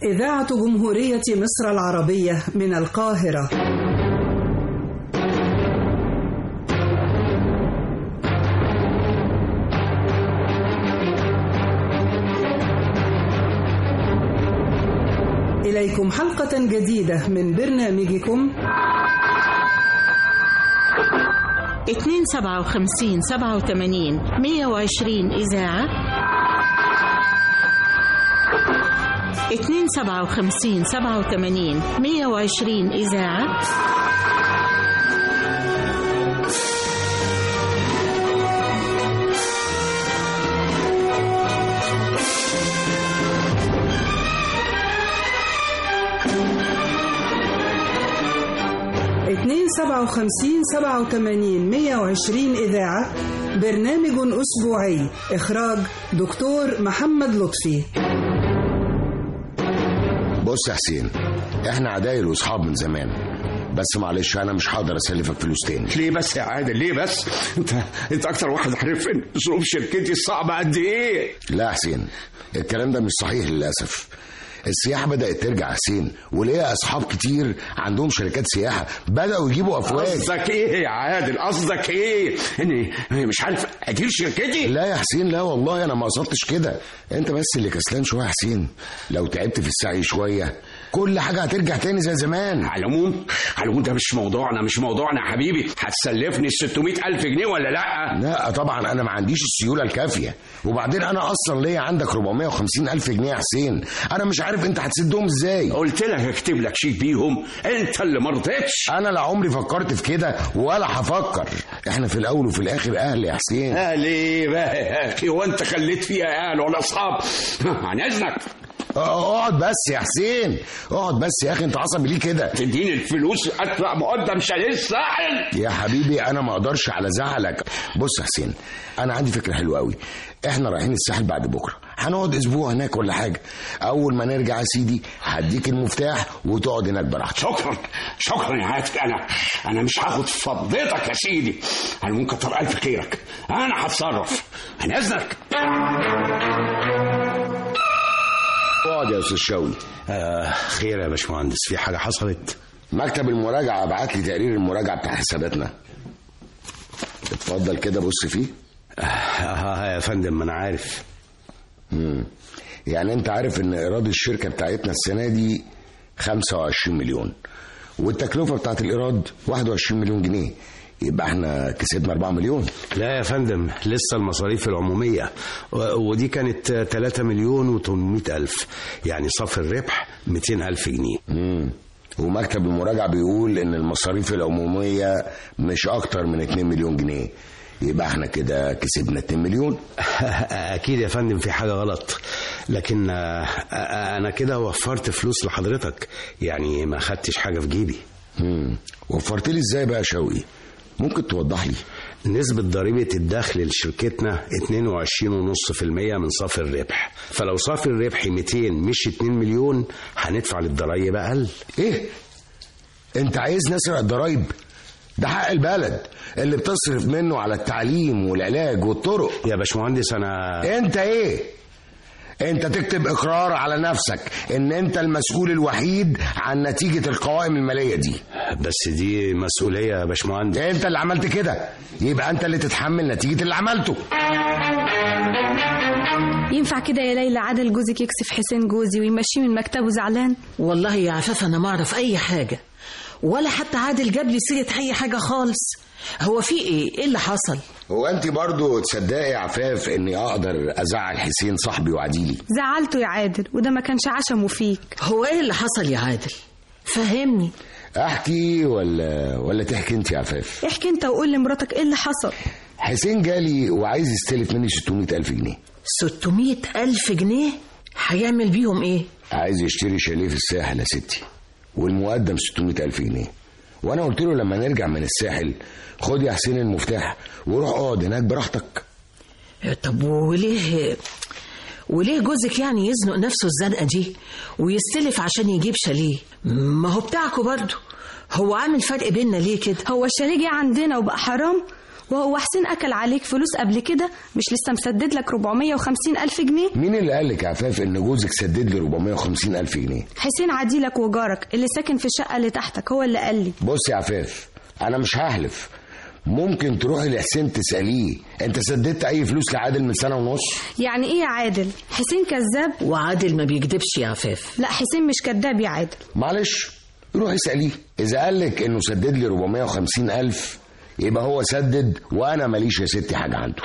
إذاعة جمهورية مصر العربية من القاهرة إليكم حلقة جديدة من برنامجكم 257 87 120 إذاعة 257 87 120 إذاعة اتنين سبعة وخمسين سبعة وتمانين مية وعشرين إذاعة برنامج أسبوعي إخراج دكتور محمد لطفي بص يا حسين احنا عدايل واصحاب من زمان بس معلش انا مش هقدر اسلفك فلوس تاني ليه بس يا عادل ليه بس انت انت اكتر واحد عارف ان ظروف شركتي الصعبه قد ايه لا يا حسين الكلام ده مش صحيح للاسف السياحة بدأت ترجع يا حسين وليا أصحاب كتير عندهم شركات سياحة بدأوا يجيبوا أفواج قصدك ايه يا عادل قصدك ايه اني مش عارف ادير شركتي لا يا حسين لا والله أنا ما قصدتش كده أنت بس اللي كسلان شوية يا حسين لو تعبت في السعي شوية كل حاجة هترجع تاني زي زمان على العموم على العموم ده مش موضوعنا مش موضوعنا يا حبيبي هتسلفني ال 600 ألف جنيه ولا لا لا طبعا أنا ما عنديش السيولة الكافية وبعدين أنا أصلا ليا عندك 450 ألف جنيه يا حسين أنا مش عارف أنت هتسدهم إزاي قلت لك اكتب لك شيك بيهم انت اللي ما رضيتش انا لا عمري فكرت في كده ولا هفكر احنا في الاول وفي الاخر اهل يا حسين قال ايه بقى يا اخي هو انت خليت فيها اهل ولا اصحاب عن اذنك اقعد بس يا حسين اقعد بس يا اخي انت عصبي ليه كده تديني الفلوس اطلع مقدم شاليه الساحل يا حبيبي انا ما اقدرش على زعلك بص يا حسين انا عندي فكره حلوه قوي احنا رايحين الساحل بعد بكره هنقعد اسبوع هناك ولا حاجه اول ما نرجع يا سيدي هديك المفتاح وتقعد هناك براحتك شكرا شكرا يا عاتق انا انا مش هاخد فضيتك يا سيدي انا ممكن كتر الف خيرك انا هتصرف عن اذنك اقعد يا استاذ شوقي آه خير يا باشمهندس في حاجة حصلت؟ مكتب المراجعه ابعت لي تقرير المراجعه بتاع حساباتنا اتفضل كده بص فيه آه, آه يا فندم ما أنا عارف مم. يعني انت عارف ان ايراد الشركه بتاعتنا السنه دي 25 مليون والتكلفه بتاعت الايراد 21 مليون جنيه يبقى احنا كسبنا 4 مليون لا يا فندم لسه المصاريف العمومية و- ودي كانت 3 مليون و800 ألف يعني صافي الربح 200 ألف جنيه مم. ومكتب المراجعه بيقول ان المصاريف العموميه مش اكتر من 2 مليون جنيه يبقى احنا كده كسبنا 2 مليون أكيد يا فندم في حاجة غلط لكن آه، آه، أنا كده وفرت فلوس لحضرتك يعني ما خدتش حاجة في جيبي مم. وفرت لي ازاي بقى يا شوقي ممكن توضح لي نسبة ضريبة الدخل لشركتنا 22.5% من صافي الربح فلو صافي الربح 200 مش 2 مليون هندفع للضرايب أقل ايه انت عايز نسرق الضرايب ده حق البلد اللي بتصرف منه على التعليم والعلاج والطرق يا باشمهندس أنا انت ايه انت تكتب اقرار على نفسك ان انت المسؤول الوحيد عن نتيجة القوائم المالية دي بس دي مسؤولية يا باشمهندس انت اللي عملت كده يبقى انت اللي تتحمل نتيجة اللي عملته ينفع كده يا ليلى عادل جوزك يكسف حسين جوزي ويمشيه من مكتبه زعلان والله يا عفاف أنا ما أعرف أي حاجة ولا حتى عادل جاب لي سيرة أي حاجة خالص هو في إيه؟ إيه اللي حصل؟ هو انت برضو تصدقي يا عفاف اني اقدر ازعل حسين صاحبي وعديلي زعلته يا عادل وده ما كانش عشمه فيك هو إيه اللي حصل يا عادل؟ فهمني احكي ولا ولا تحكي انت يا عفاف احكي انت وقول لمراتك ايه اللي حصل حسين جالي وعايز يستلف مني 600 ألف جنيه 600 ألف جنيه هيعمل بيهم إيه؟ عايز يشتري شاليه في الساحل يا ستي والمقدم 600 ألف جنيه وأنا قلت له لما نرجع من الساحل خد يا حسين المفتاح وروح اقعد هناك براحتك طب وليه وليه جوزك يعني يزنق نفسه الزنقة دي ويستلف عشان يجيب شاليه ما هو بتاعكوا برضه هو عامل فرق بيننا ليه كده هو الشاليه جه عندنا وبقى حرام وهو حسين أكل عليك فلوس قبل كده مش لسه مسدد لك 450 ألف جنيه مين اللي قال لك يا عفاف ان جوزك سدد لي 450 الف جنيه حسين عديلك وجارك اللي ساكن في الشقة اللي تحتك هو اللي قال لي بص يا عفاف انا مش هحلف ممكن تروحي لحسين تساليه انت سددت اي فلوس لعادل من سنه ونص يعني إيه يا عادل حسين كذاب وعادل ما بيكدبش يا عفاف لا حسين مش كذاب يا عادل معلش روحي اساليه اذا قال لك انه سدد لي 450 الف يبقى هو سدد وانا ماليش يا ستي حاجه عنده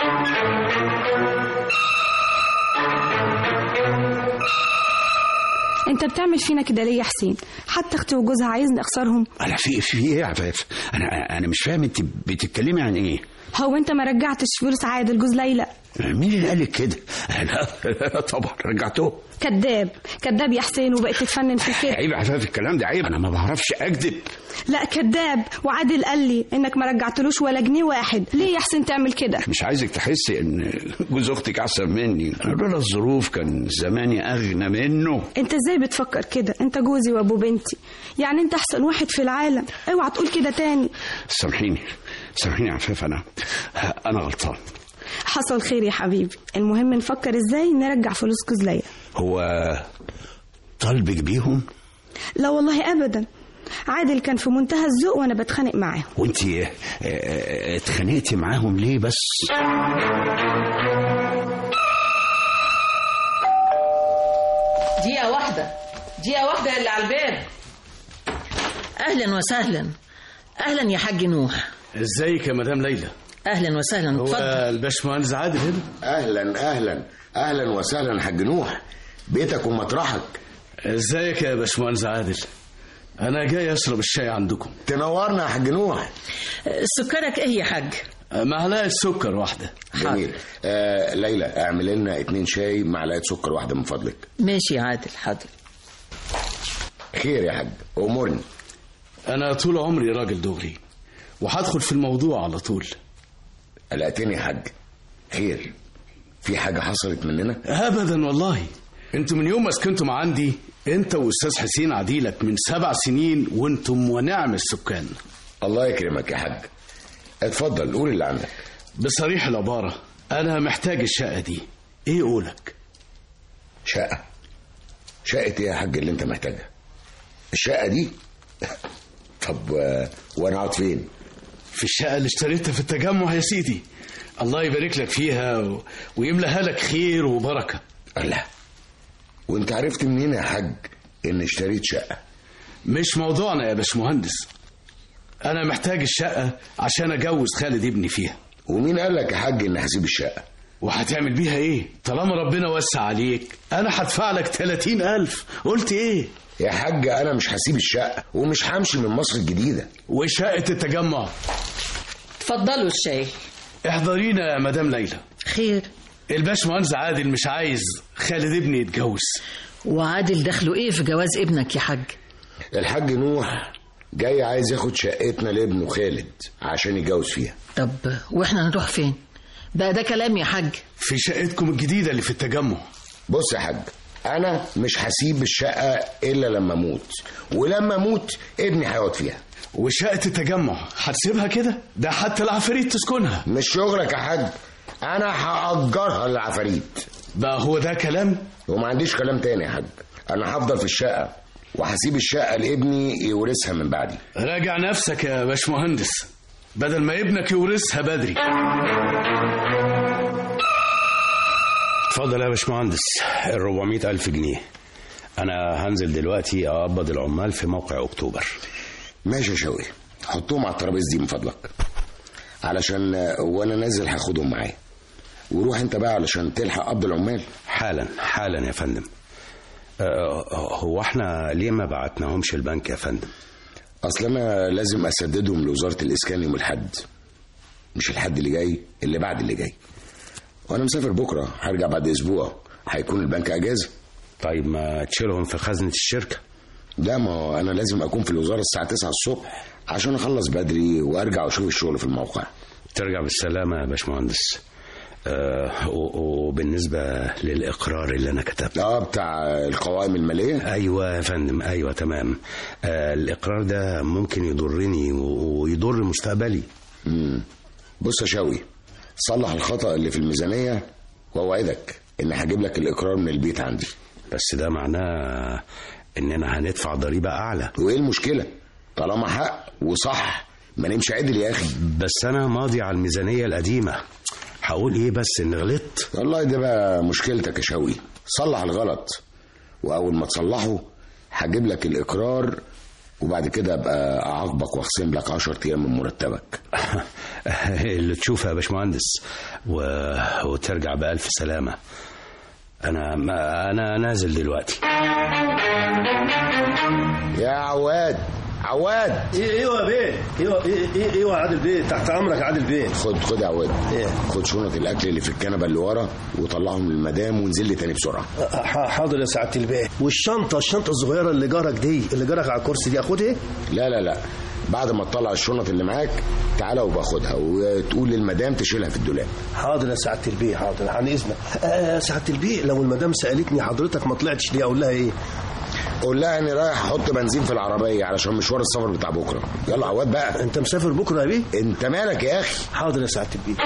انت بتعمل فينا كده ليه يا حسين حتى اختي وجوزها عايزني اخسرهم انا في في ايه يا عفاف انا انا مش فاهم انت بتتكلمي عن ايه هو انت ما رجعتش فلوس عادل جوز ليلى مين اللي قال لك كده لا, لا طبعا رجعته كذاب كذاب يا حسين وبقيت تتفنن في كده عيب يا عفاف الكلام ده عيب انا ما بعرفش اكذب لا كذاب وعادل قال لي انك ما رجعتلوش ولا جنيه واحد ليه يا حسين تعمل كده مش عايزك تحسي ان جوز اختك احسن مني أنا لولا الظروف كان زماني اغنى منه انت ازاي بتفكر كده انت جوزي وابو بنتي يعني انت احسن واحد في العالم اوعى تقول كده تاني سامحيني سامحيني يا عفاف انا انا غلطان حصل خير يا حبيبي المهم نفكر ازاي نرجع فلوس جوز ليلى هو طالبك بيهم لا والله ابدا عادل كان في منتهى الذوق وانا بتخانق معاه وانت اتخانقتي معاهم ليه بس دقيقة واحدة دقيقة واحدة اللي على الباب أهلا وسهلا أهلا يا حاج نوح ازيك يا مدام ليلى أهلا وسهلا هو اتفضل الباشمهندس عادل هنا اهلا اهلا اهلا وسهلا حاج نوح بيتك ومطرحك ازيك يا باشمهندس عادل انا جاي اشرب الشاي عندكم تنورنا يا حاج نوح سكرك إيه يا حاج معلقه سكر واحده جميل آه ليلى اعمل لنا اتنين شاي معلقه سكر واحده من فضلك ماشي يا عادل حاضر خير يا حاج امرني انا طول عمري راجل دغري وهدخل في الموضوع على طول قلقتني يا حاج خير في حاجه حصلت مننا ابدا والله انتوا من يوم ما سكنتم عندي انت واستاذ حسين عديلك من سبع سنين وانتم ونعم السكان الله يكرمك يا حاج اتفضل قول اللي عندك بصريح العباره انا محتاج الشقه دي ايه قولك شقه شقه ايه يا حاج اللي انت محتاجها الشقه دي طب آه، وانا اقعد فين في الشقه اللي اشتريتها في التجمع يا سيدي الله يبارك لك فيها و... ويملاها لك خير وبركه الله وانت عرفت منين يا حاج ان اشتريت شقه مش موضوعنا يا باشمهندس انا محتاج الشقه عشان اجوز خالد ابني فيها ومين قال لك يا حاج ان هسيب الشقه وهتعمل بيها ايه طالما ربنا وسع عليك انا هدفع لك 30 ألف قلت ايه يا حاج انا مش هسيب الشقه ومش همشي من مصر الجديده وشقه التجمع اتفضلوا الشاي احضرينا يا مدام ليلى خير الباشمهندس عادل مش عايز خالد ابني يتجوز وعادل دخله إيه في جواز ابنك يا حاج الحاج نوح جاي عايز ياخد شقتنا لابنه خالد عشان يتجوز فيها طب وإحنا نروح فين بقى ده كلام يا حاج في شقتكم الجديده اللي في التجمع بص يا حاج انا مش هسيب الشقه الا لما اموت ولما اموت ابني هيقعد فيها وشقه التجمع هتسيبها كده ده حتى العفاريت تسكنها مش شغلك يا حاج انا هاجرها للعفاريت بقى هو ده كلام وما عنديش كلام تاني يا حاج انا هفضل في الشقه وهسيب الشقه لابني يورثها من بعدي راجع نفسك يا باشمهندس بدل ما ابنك يورثها بدري اتفضل يا باشمهندس ال 400 ألف جنيه أنا هنزل دلوقتي أقبض العمال في موقع أكتوبر ماشي يا شوقي حطهم على الترابيزه دي من فضلك علشان آه، وانا نازل هاخدهم معايا وروح انت بقى علشان تلحق قبض العمال حالا حالا يا فندم أه هو احنا ليه ما بعتناهمش البنك يا فندم اصل انا لازم اسددهم لوزاره الاسكان يوم الاحد مش الحد اللي جاي اللي بعد اللي جاي وانا مسافر بكره هرجع بعد اسبوع هيكون البنك اجازه طيب ما تشيلهم في خزنة الشركة لا ما هو انا لازم اكون في الوزاره الساعه 9 الصبح عشان اخلص بدري وارجع واشوف الشغل في الموقع ترجع بالسلامة يا باشمهندس أه و- وبالنسبة للإقرار اللي أنا كتبته اه بتاع القوائم الماليه أيوة يا فندم أيوة تمام أه الإقرار ده ممكن يضرني و- ويضر مستقبلي مم. بص يا شوقي صلح الخطأ اللي في الميزانية وأوعدك إن هجيب لك الإقرار من البيت عندي بس ده معناه اننا هندفع ضريبة اعلى وإيه المشكلة؟ طالما حق وصح ما نمشي عدل يا أخي بس انا ماضي على الميزانية القديمة هقول ايه بس ان غلطت والله ده بقى مشكلتك يا شوقي صلح الغلط وأول ما تصلحه هجيب لك الإقرار وبعد كده أبقى أعاقبك وأخصم لك 10 أيام من مرتبك اللي تشوفها يا باشمهندس و... وترجع بألف سلامة أنا ما أنا نازل دلوقتي يا عواد عواد ايه ايوه يا بيه ايوه ايه ايه ايوه يا عادل بيه تحت امرك يا عادل بيه خد خد يا عواد إيه؟ خد شنط الأكل اللي في الكنبة اللي ورا وطلعهم للمدام وانزل لي تاني بسرعة ح- حاضر يا سعاده البيه والشنطه الشنطه الصغيره اللي جارك دي اللي جارك على الكرسي دي اخدها لا لا لا بعد ما تطلع الشنط اللي معاك تعالى وباخدها وتقول للمدام تشيلها في الدولاب حاضر يا سعاده البيه حاضر عن اذنك آه سعاده البيه لو المدام سالتني حضرتك ما طلعتش ليه اقول لها ايه قول لها اني رايح احط بنزين في العربيه علشان مشوار السفر بتاع بكره يلا عواد بقى انت مسافر بكره يا بيه انت مالك يا اخي حاضر يا سعاده البيه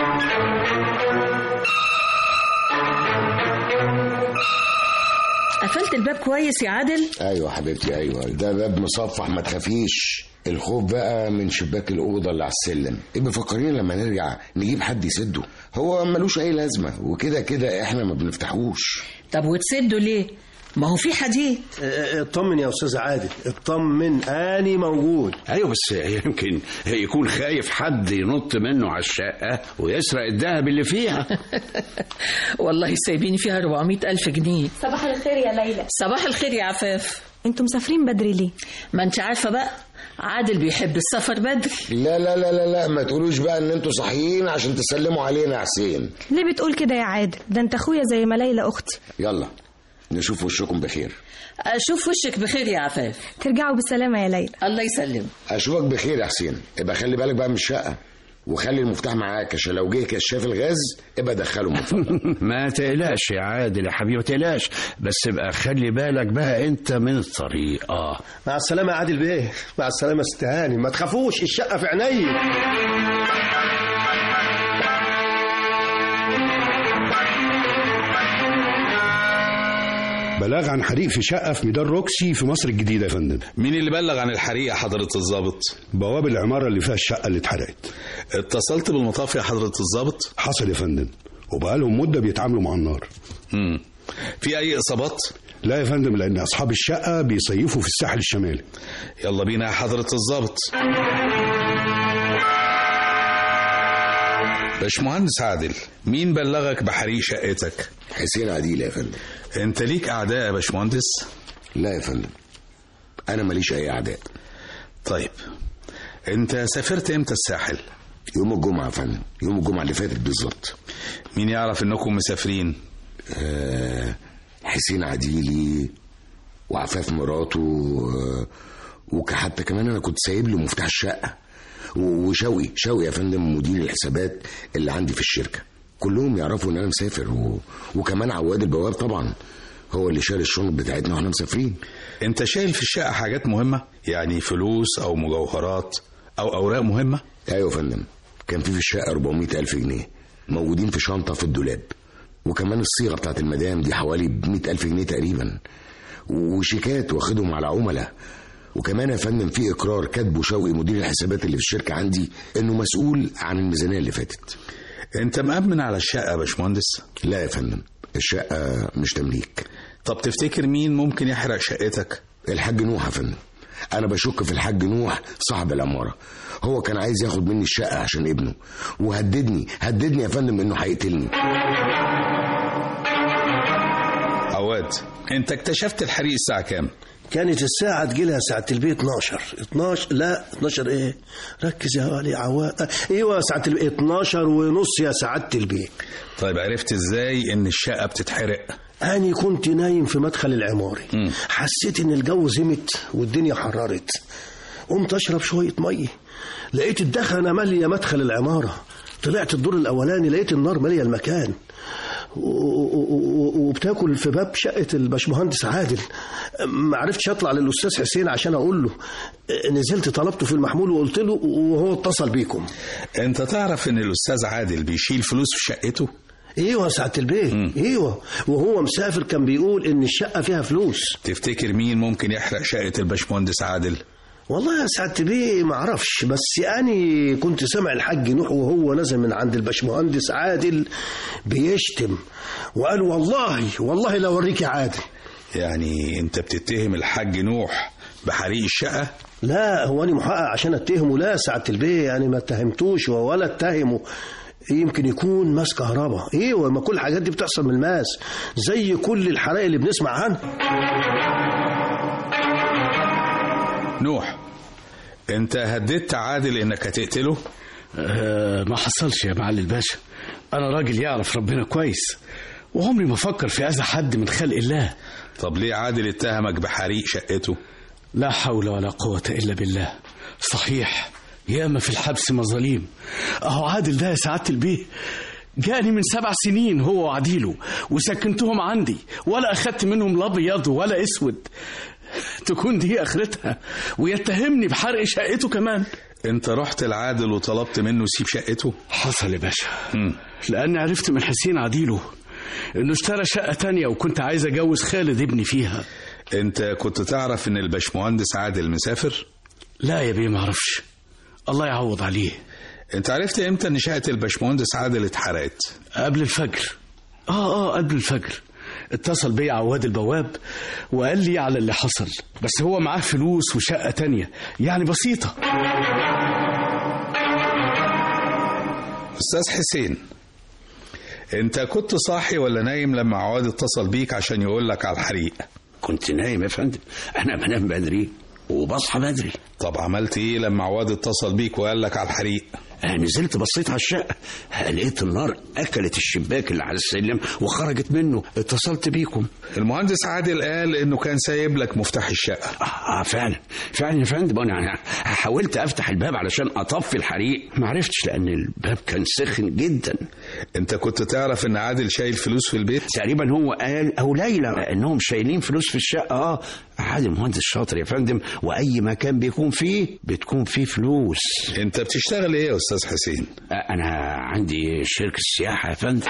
قفلت الباب كويس يا عادل ايوه حبيبتي ايوه ده باب مصفح ما تخافيش الخوف بقى من شباك الاوضه اللي على السلم ايه مفكرين لما نرجع نجيب حد يسده هو ملوش اي لازمه وكده كده احنا ما بنفتحوش طب وتسده ليه ما هو في حديد آه، آه، اطمن يا استاذ عادل اطمن اني موجود ايوه بس يمكن يكون خايف حد ينط منه على الشقه ويسرق الذهب اللي فيها والله سايبين فيها 400 ألف جنيه صباح الخير يا ليلى صباح الخير يا عفاف انتوا مسافرين بدري ليه ما انت عارفة بقى عادل بيحب السفر بدري لا لا لا لا لا ما تقولوش بقى ان انتوا صحيين عشان تسلموا علينا يا حسين ليه بتقول كده يا عادل ده انت اخويا زي ما ليلى اختي يلا نشوف وشكم بخير أشوف وشك بخير يا عفاف ترجعوا بالسلامه يا ليلى الله يسلم اشوفك بخير يا حسين ابقى خلي بالك بقى من الشقه وخلي المفتاح معاك عشان لو جه كشاف الغاز ابقى دخله من فضلك ما تقلقش يا عادل يا حبيبي ما تقلقش بس ابقى خلي بالك بقى انت من الطريق اه مع السلامه يا عادل بيه مع السلامه يا ست هاني ما تخافوش الشقه في عيني بلاغ عن حريق في شقة في ميدان روكسي في مصر الجديدة يا فندم مين اللي بلغ عن الحريق يا حضرة الضابط؟ بواب العمارة اللي فيها الشقة اللي اتحرقت اتصلت بالمطافي يا حضرة الضابط؟ حصل يا فندم وبقالهم مدة بيتعاملوا مع النار مم. في أي إصابات؟ لا يا فندم لأن أصحاب الشقة بيصيفوا في الساحل الشمالي يلا بينا يا حضرة الضابط باشمهندس عادل مين بلغك بحريق شقتك؟ حسين عديل يا فندم انت ليك اعداء يا باشمهندس؟ لا يا فندم انا ماليش اي اعداء طيب انت سافرت امتى الساحل؟ يوم الجمعه يا فندم يوم الجمعه اللي فاتت بالظبط مين يعرف انكم مسافرين؟ آه، حسين عديلي وعفاف مراته آه، وحتى كمان انا كنت سايب له مفتاح الشقه و- وشوقي شوقي يا فندم مدير الحسابات اللي عندي في الشركه كلهم يعرفوا ان انا مسافر و... وكمان عواد البواب طبعا هو اللي شال الشنط بتاعتنا واحنا مسافرين انت شايل في الشقة حاجات مهمة؟ يعني فلوس او مجوهرات او اوراق مهمة؟ ايوه يا فندم كان في في الشقه 400 الف جنيه موجودين في شنطه في الدولاب وكمان الصيغه بتاعت المدام دي حوالي ب 100 الف جنيه تقريبا وشيكات واخدهم على عملاء وكمان يا فندم في اقرار كاتبه شوقي مدير الحسابات اللي في الشركه عندي انه مسؤول عن الميزانيه اللي فاتت انت مأمن على الشقة يا باشمهندس؟ لا يا فندم الشقه مش تمليك طب تفتكر مين ممكن يحرق شقتك؟ الحاج نوح يا فندم انا بشك في الحاج نوح صاحب العماره هو كان عايز ياخد مني الشقه عشان ابنه وهددني هددني يا فندم انه هيقتلني عواد انت اكتشفت الحريق الساعة كام؟ كانت الساعة تجيلها ساعة البيت 12 12 لا 12 ايه ركز يا ولي عواد ايوه ساعة البيت 12 ونص يا سعادة البيت طيب عرفت ازاي ان الشقة بتتحرق؟ أنا كنت نايم في مدخل العماري حسيت إن الجو زمت والدنيا حررت قمت أشرب شوية مية لقيت الدخنة مالية مدخل العمارة طلعت الدور الأولاني لقيت النار مالية المكان و- و- و- وبتاكل في باب شقة الباشمهندس عادل ما عرفتش اطلع للاستاذ حسين عشان اقول له نزلت طلبته في المحمول وقلت له وهو اتصل بيكم انت تعرف ان الاستاذ عادل بيشيل فلوس في شقته ايوه يا سعاده البيت ايوه وهو مسافر كان بيقول ان الشقه فيها فلوس تفتكر مين ممكن يحرق شقة الباشمهندس عادل والله يا سعاده البيه ما اعرفش بس يعني كنت سامع الحاج نوح وهو نازل من عند الباشمهندس عادل بيشتم وقال والله والله لو اوريك يا عادل يعني انت بتتهم الحاج نوح بحريق الشقة لا هو انا محقق عشان اتهمه لا سعاده البيه يعني ما اتهمتوش ولا اتهمه يمكن يكون ماس كهرباء ايوه ما كل الحاجات دي بتحصل من الماس زي كل الحرائق اللي بنسمع عنها نوح انت هددت عادل انك هتقتله آه ما حصلش يا معالي الباشا انا راجل يعرف ربنا كويس وعمري ما فكر في اذى حد من خلق الله طب ليه عادل اتهمك بحريق شقته لا حول ولا قوة إلا بالله صحيح ياما في الحبس مظاليم أهو عادل ده يا سعادة البيه جاني من سبع سنين هو وعديله وسكنتهم عندي ولا أخدت منهم لا أبيض ولا أسود تكون دي آخرتها ويتهمني بحرق شقته كمان انت رحت لعادل وطلبت منه يسيب شقته حصل يا باشا مم. لأني عرفت من حسين عديله إنه اشترى شقة تانية وكنت عايز أجوز خالد ابني فيها انت كنت تعرف ان الباشمهندس عادل مسافر لا يا بيه معرفش الله يعوض عليه انت عرفت امتى ان شقة الباشمهندس عادل اتحرقت قبل الفجر اه اه قبل الفجر اتصل بيا عواد البواب وقال لي على اللي حصل بس هو معاه فلوس وشقة تانية يعني بسيطة استاذ حسين انت كنت صاحي ولا نايم لما عواد اتصل بيك عشان يقول لك على الحريق كنت نايم يا فندم انا بنام بدري وبصحى بدري طب عملت ايه لما عواد اتصل بيك وقال لك على الحريق أنا نزلت بصيت على الشقة لقيت النار أكلت الشباك اللي على السلم وخرجت منه اتصلت بيكم المهندس عادل قال انه كان سايب لك مفتاح الشقة آه آه، فعلا فعلا يا فندم أنا حاولت أفتح الباب علشان أطفي الحريق ما عرفتش لأن الباب كان سخن جدا انت كنت تعرف ان عادل شايل فلوس في البيت تقريبا هو قال أو ليلى إنهم شايلين فلوس في الشقة آه عادل مهندس شاطر يا فندم وأي مكان بيكون فيه بتكون فيه فلوس انت بتشتغل ايه يا استاذ حسين آه، أنا عندي شركة سياحة يا فندم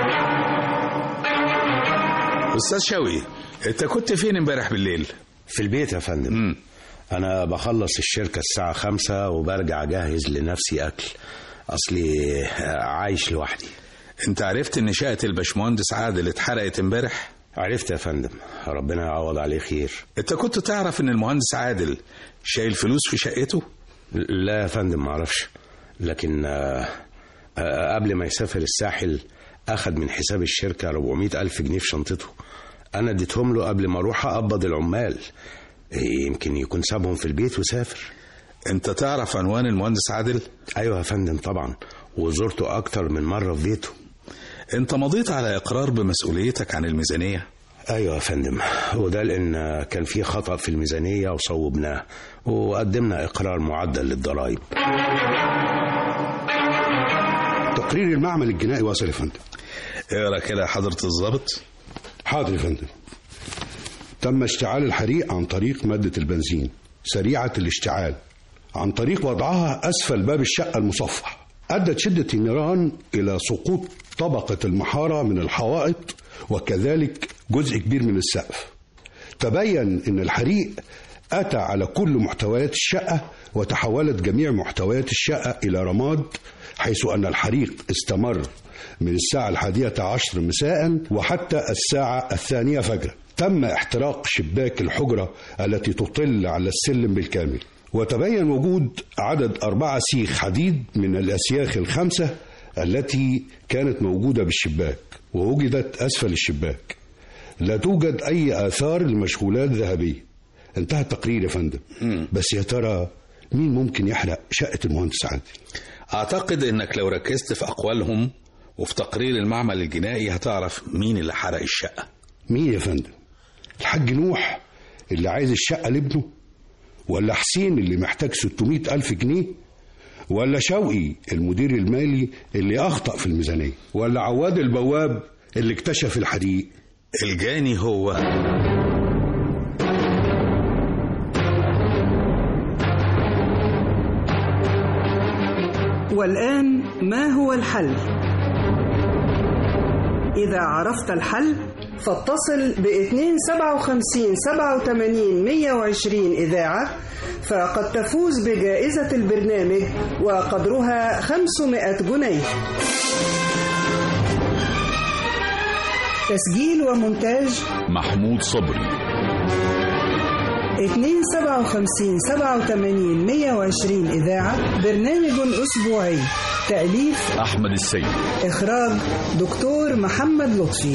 استاذ شوقي انت كنت فين امبارح بالليل في البيت يا فندم مم. أنا بخلص الشركة الساعة خمسة وبرجع أجهز لنفسي أكل أصلي عايش لوحدي انت عرفت ان شقة الباشمهندس عادل اتحرقت امبارح عرفت يا فندم ربنا يعوض عليه خير انت كنت تعرف ان المهندس عادل شايل فلوس في شقته لا يا فندم معرفش لكن آه، آه، قبل ما يسافر الساحل أخد من حساب الشركة 400 ألف جنيه في شنطته أنا اديتهم له قبل ما أروح أقبض العمال يمكن يكون سابهم في البيت وسافر انت تعرف عنوان المهندس عادل أيوة يا فندم طبعا وزرته أكتر من مرة في بيته انت مضيت على اقرار بمسؤوليتك عن الميزانية أيوة يا فندم وده لأن كان في خطأ في الميزانية وصوبناه وقدمنا إقرار معدل للضرائب تقرير المعمل الجنائي وصل يا فندم اقرا كده يا حضرة الضابط حاضر يا فندم تم اشتعال الحريق عن طريق مادة البنزين سريعة الاشتعال عن طريق وضعها أسفل باب الشقة المصفح أدت شدة النيران إلى سقوط طبقة المحارة من الحوائط وكذلك جزء كبير من السقف تبين أن الحريق أتى على كل محتويات الشقة وتحولت جميع محتويات الشقة إلى رماد حيث أن الحريق استمر من الساعة الحادية عشر مساء وحتى الساعة الثانية فجرا تم احتراق شباك الحجرة التي تطل على السلم بالكامل وتبين وجود عدد أربعة سيخ حديد من الأسياخ الخمسة التي كانت موجودة بالشباك ووجدت أسفل الشباك لا توجد أي آثار لمشغولات ذهبية انتهى التقرير يا فندم بس يا ترى مين ممكن يحرق شقة المهندس عادل اعتقد انك لو ركزت في اقوالهم وفي تقرير المعمل الجنائي هتعرف مين اللي حرق الشقة مين يا فندم الحاج نوح اللي عايز الشقة لابنه ولا حسين اللي محتاج 600 ألف جنيه ولا شوقي المدير المالي اللي أخطأ في الميزانية ولا عواد البواب اللي اكتشف الحريق الجاني هو والآن ما هو الحل؟ إذا عرفت الحل فاتصل ب 257 87 120 إذاعة فقد تفوز بجائزة البرنامج وقدرها 500 جنيه تسجيل ومونتاج محمود صبري 257 87 120 إذاعة برنامج أسبوعي تأليف أحمد السيد إخراج دكتور محمد لطفي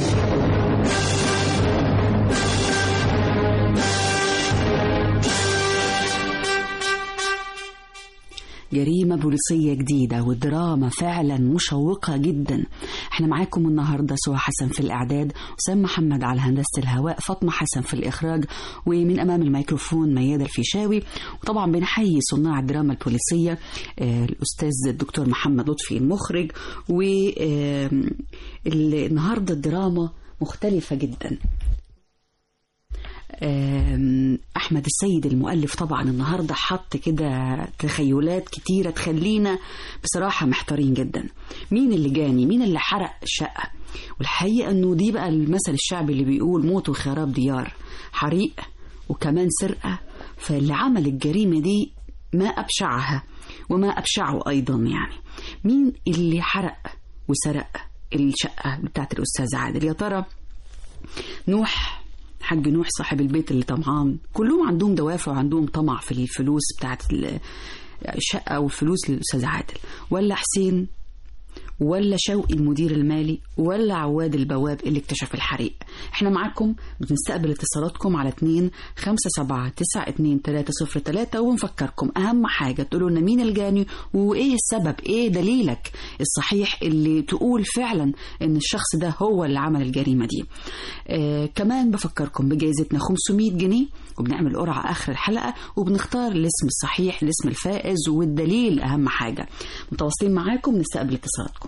جريمة بوليسية جديدة ودراما فعلا مشوقة جدا احنا معاكم النهاردة سوى حسن في الإعداد وسام محمد على هندسة الهواء فاطمة حسن في الإخراج ومن أمام الميكروفون ميادة الفيشاوي وطبعا بنحيي صناع الدراما البوليسية آه الأستاذ الدكتور محمد لطفي المخرج والنهاردة الدراما مختلفة جدا احمد السيد المؤلف طبعا النهارده حط كده تخيلات كتيره تخلينا بصراحه محتارين جدا مين اللي جاني مين اللي حرق الشقه والحقيقه انه دي بقى المثل الشعبي اللي بيقول موت وخراب ديار حريق وكمان سرقه فاللي عمل الجريمه دي ما ابشعها وما ابشعه ايضا يعني مين اللي حرق وسرق الشقه بتاعت الاستاذ عادل يا ترى نوح حاج نوح صاحب البيت اللي طمعان كلهم عندهم دوافع وعندهم طمع في الفلوس بتاعت الشقة والفلوس للأستاذ عادل ولا حسين ولا شوقي المدير المالي ولا عواد البواب اللي اكتشف الحريق احنا معاكم بنستقبل اتصالاتكم على 2 5 7 9 2 3 0 3 ونفكركم اهم حاجة تقولوا لنا مين الجاني وايه السبب ايه دليلك الصحيح اللي تقول فعلا ان الشخص ده هو اللي عمل الجريمة دي آه كمان بفكركم بجائزتنا 500 جنيه وبنعمل قرعة اخر الحلقة وبنختار الاسم الصحيح الاسم الفائز والدليل اهم حاجة متواصلين معاكم نستقبل اتصالاتكم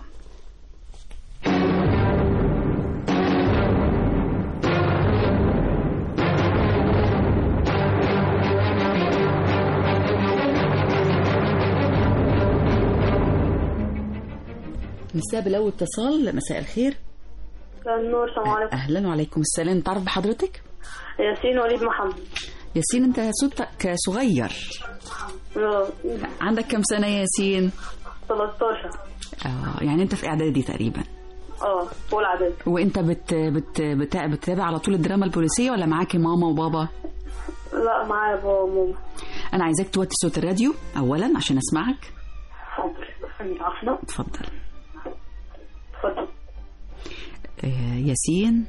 نستقبل أول اتصال مساء الخير النور السلام عليكم أهلا وعليكم السلام تعرف بحضرتك ياسين وليد محمد ياسين أنت صوتك صغير اه عندك كم سنة يا ياسين 13 اه يعني أنت في إعدادي تقريبا اه فوق العدد وأنت بت بت بت بتتابع على طول الدراما البوليسية ولا معاكي ماما وبابا لا معايا بابا وماما أنا عايزاك توطي صوت الراديو أولا عشان أسمعك حاضر عفوا اتفضل اتفضل آه ياسين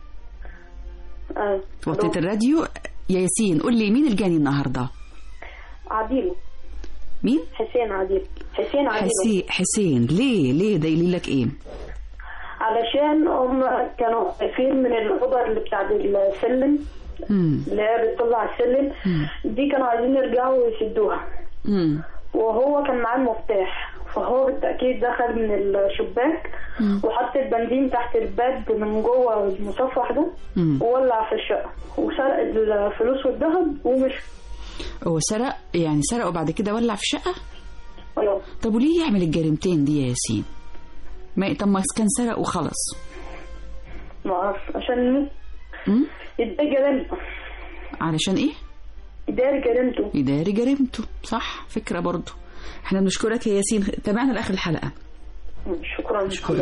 اه وطيت الراديو يا ياسين قول لي مين الجاني النهارده عديل مين حسين عديل حسين عديل حسين حسين ليه ليه دايلين لك ايه علشان هم كانوا خايفين من الأوضة اللي بتاعت السلم مم. اللي هي بتطلع السلم دي كانوا عايزين يرجعوا ويسدوها مم. وهو كان معاه المفتاح فهو بالتأكيد دخل من الشباك وحط البنزين تحت الباب من جوه المصفح ده مم. وولع في الشقة وسرق الفلوس والذهب ومشي هو سرق يعني سرق وبعد كده ولع في الشقه ايوه طب وليه يعمل الجريمتين دي يا ياسين ما طب ما كان سرق وخلص ما اعرفش عشان مم؟ يداري جريمته علشان ايه يداري جريمته يداري جريمته صح فكره برضه احنا بنشكرك يا ياسين تابعنا لاخر الحلقه شكرا شكرا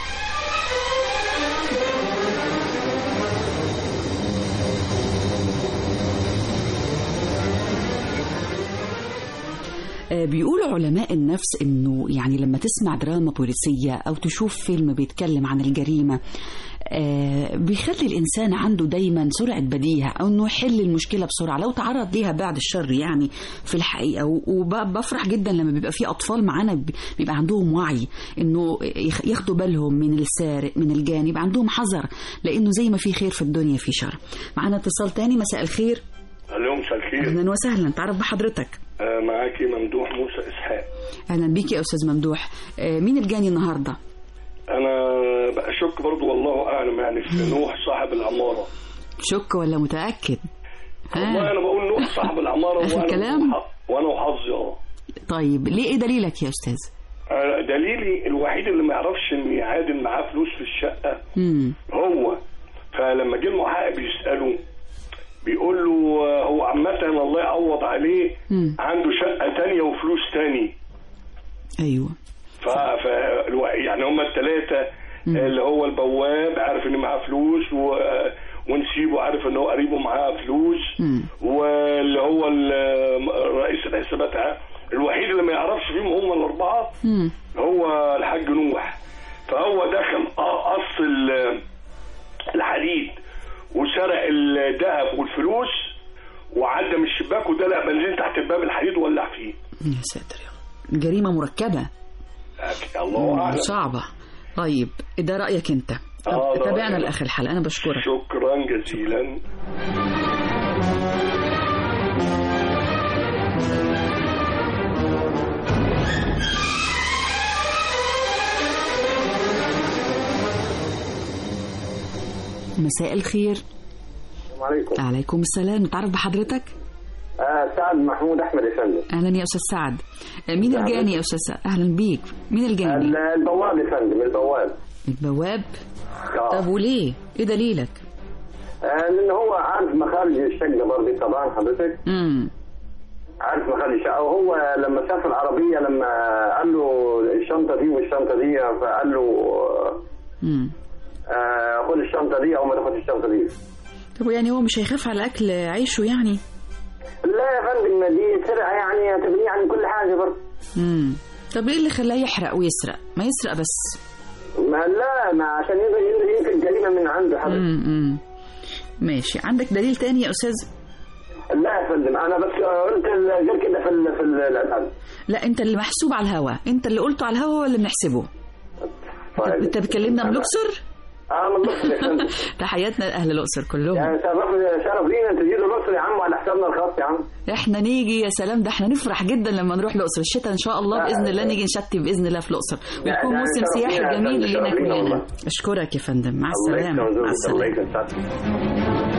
آه، بيقولوا علماء النفس انه يعني لما تسمع دراما بوليسيه او تشوف فيلم بيتكلم عن الجريمه آه، بيخلي الانسان عنده دايما سرعه بديهه او انه يحل المشكله بسرعه لو تعرض ليها بعد الشر يعني في الحقيقه وبفرح جدا لما بيبقى في اطفال معانا ب- بيبقى عندهم وعي انه يخ- ياخدوا بالهم من السارق من الجاني يبقى عندهم حذر لانه زي ما في خير في الدنيا في شر معانا اتصال تاني مساء الخير الو مساء الخير اهلا وسهلا تعرف بحضرتك آه معاكي ممدوح موسى اسحاق اهلا بيك يا استاذ ممدوح آه، مين الجاني النهارده انا بقى بشك برضو والله اعلم يعني في نوح صاحب العماره شك ولا متأكد والله انا بقول نوح صاحب العماره آخر وأنا- كلام؟ وانا وحظي اه طيب ليه ايه دليلك يا أستاذ أنا دليلي الوحيد اللي ما يعرفش ان يعادل معاه فلوس في الشقه مم. هو فلما جه المحقق بيساله بيقول له آه، هو عامة الله يعوض عليه مم. عنده شقة تانية وفلوس تاني أيوة ف... ف... الو- يعني هما الثلاثة اللي هو البواب عارف ان معاه فلوس و... ونسيبه عارف ان هو قريبه معاه فلوس واللي هو ال- رئيس الحسابات ع- الوحيد اللي ما يعرفش فيهم هم الأربعة مم. هو الحاج نوح فهو دخل ق- قص ال- الحديد وسرق الذهب والفلوس وعدى من الشباك ودلق بنزين تحت الباب الحديد وولع فيه يا ساتر يا رب. جريمة مركبة الله اعلم صعبة طيب ده رأيك أنت طب آه، ده تابعنا رأيي. لآخر الحلقة أنا بشكرك شكرا جزيلا مساء الخير السلام عليكم عليكم السلام نتعرف بحضرتك آه سعد محمود احمد يا فندم أهلا يا أستاذ سعد آه، مين أهلاً. الجاني يا أستاذ سعد أهلا بيك مين الجاني ال- البواب يا فندم البواب البواب آه. طب وليه ايه دليلك آه لان هو عارف مخارج الشقه برضه طبعا حضرتك امم عارف مخارج الشقه وهو لما شاف العربيه لما قال له الشنطه دي والشنطه دي فقال له امم آه خد الشنطه دي او ما تاخدش الشنطه دي طب يعني هو مش هيخاف على اكل عيشه يعني لا يا فندم دي سرقه يعني تبني عن كل حاجه برضه امم طب ايه اللي خلاه يحرق ويسرق ما يسرق بس ما لا ما عشان يقدر يقدر يمكن جريمه من عنده حضرتك امم ماشي عندك دليل تاني يا استاذ لا يا فندم انا بس قلت غير كده في ال- في الادب لا انت اللي محسوب على الهوا انت اللي قلته على الهوا ولا بنحسبه انت- انت بتكلمنا من الاقصر اه من الاقصر يا فندم تحياتنا لاهل الاقصر كلهم يعني شرف شرف لينا انت تجيبوا الاقصر يا عم على حسابنا الخاص يا عم احنا نيجي يا سلام ده احنا نفرح جدا لما نروح الاقصر الشتاء ان شاء الله باذن الله نيجي نشتي باذن الله في الاقصر ويكون يعني موسم شرف سياحي لينا يا جميل فندم، لينا شرف لينا كلنا والله. اشكرك يا فندم مع الله السلامه يكرمك مع الله السلامه يكرمك